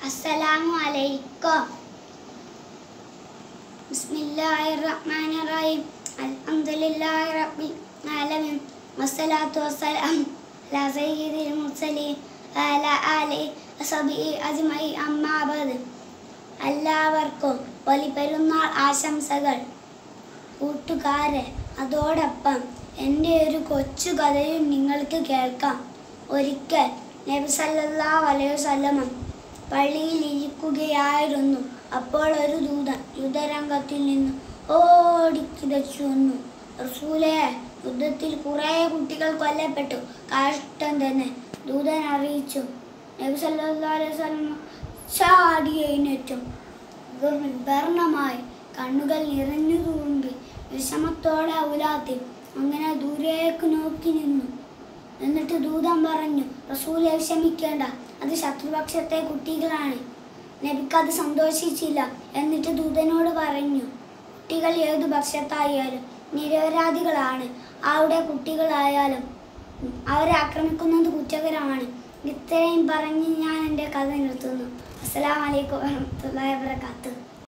അസ്സലാമു അലൈക്കും ബിസ്മില്ലാഹിർ റഹ്മാനിർ റഹീം അൽഹംദുലില്ലാഹി റബ്ബിൽ ആലമീൻ വസ്സലാത്തു വസ്സലാം അലാ സയ്യിദിൽ മുർസലീൻ വഅലാ ആലിഹി വസഹ്ബിഹി അജ്മഈൻ അമ്മാ ബഅദ് എല്ലാവർക്കും ബലിപെരുന്നാൾ ആശംസകൾ കൂട്ടുകാരെ അതോടൊപ്പം എൻ്റെ ഒരു കൊച്ചു കഥയും നിങ്ങൾക്ക് കേൾക്കാം ഒരിക്കൽ നബി സല്ലല്ലാഹു അലൈഹി വസല്ലമ പള്ളിയിൽ ഇരിക്കുകയായിരുന്നു അപ്പോൾ ഒരു ദൂതൻ യുദ്ധരംഗത്തിൽ നിന്ന് ഓടിക്കിതച്ചു വന്നു റസൂലേ യുദ്ധത്തിൽ കുറേ കുട്ടികൾ കൊല്ലപ്പെട്ടു കഷ്ടം തന്നെ ദൂതൻ അറിയിച്ചു നബി സല്ലല്ലാഹു അലൈഹി വസല്ലമ ചാടി എഴുന്നേറ്റു വിവരണമായി കണ്ണുകൾ നിറഞ്ഞു തുളുമ്പി വിഷമത്തോടെ ഉലാത്തി അങ്ങനെ ദൂരേക്ക് നോക്കി നിന്നു എന്നിട്ട് ദൂതൻ പറഞ്ഞു റസൂലെ വിഷമിക്കേണ്ട അത് ശത്രുപക്ഷത്തെ കുട്ടികളാണ് നബിക്കത് സന്തോഷിച്ചില്ല എന്നിട്ട് ദൂതനോട് പറഞ്ഞു കുട്ടികൾ ഏതു പക്ഷത്തായാലും നിരപരാധികളാണ് ആരുടെ കുട്ടികളായാലും അവരെ ആക്രമിക്കുന്നത് കുറ്റകരമാണ് ഇത്രയും പറഞ്ഞ് ഞാൻ എൻ്റെ കഥ നിർത്തുന്നു അസ്സലാമലൈക്കും വറഹ്മത്തുള്ളാഹി വബറകാതുഹു